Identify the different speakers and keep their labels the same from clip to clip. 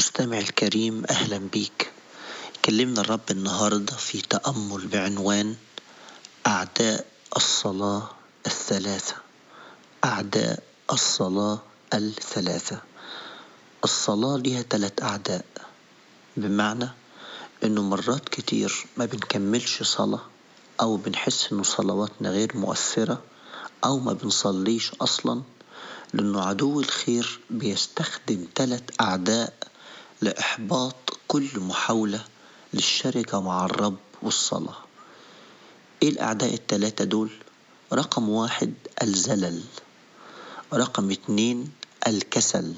Speaker 1: مستمع الكريم أهلا بيك كلمنا الرب النهاردة في تأمل بعنوان أعداء الصلاة الثلاثة أعداء الصلاة الثلاثة الصلاة لها ثلاث أعداء بمعنى إنه مرات كتير ما بنكملش صلاة أو بنحس إنه صلواتنا غير مؤثرة أو ما بنصليش أصلا لأنه عدو الخير بيستخدم ثلاث أعداء لإحباط كل محاولة للشركة مع الرب والصلاة إيه الأعداء الثلاثة دول؟ رقم واحد الزلل رقم اتنين الكسل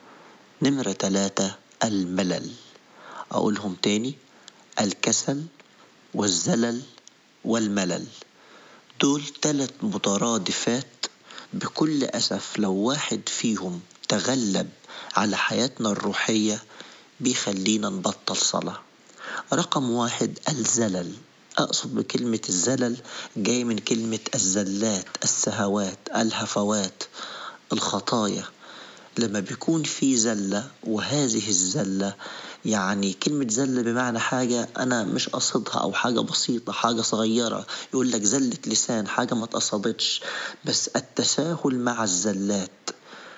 Speaker 1: نمرة ثلاثة الملل أقولهم تاني الكسل والزلل والملل دول ثلاث مترادفات بكل أسف لو واحد فيهم تغلب على حياتنا الروحية بيخلينا نبطل صلاة رقم واحد الزلل أقصد بكلمة الزلل جاي من كلمة الزلات السهوات الهفوات الخطايا لما بيكون في زلة وهذه الزلة يعني كلمة زلة بمعنى حاجة أنا مش قصدها أو حاجة بسيطة حاجة صغيرة يقول لك زلة لسان حاجة ما اتقصدتش بس التساهل مع الزلات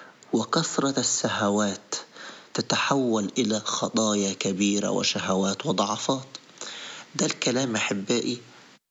Speaker 1: وكثرة السهوات تتحول إلى خطايا كبيرة وشهوات وضعفات ده الكلام أحبائي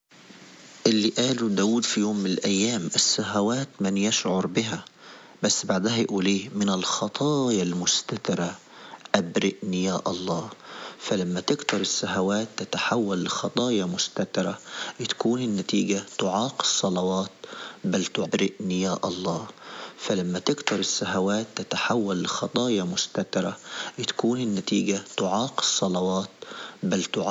Speaker 1: اللي قاله داود في يوم من الأيام السهوات من يشعر بها بس بعدها يقول إيه من الخطايا المستترة أبرئني يا الله فلما تكتر السهوات تتحول لخطايا مستترة تكون النتيجة تعاق الصلوات بل تبرئني يا الله فلما تكتر السهوات تتحول لخطايا مستترة تكون النتيجة تعاق الصلوات بل تعاق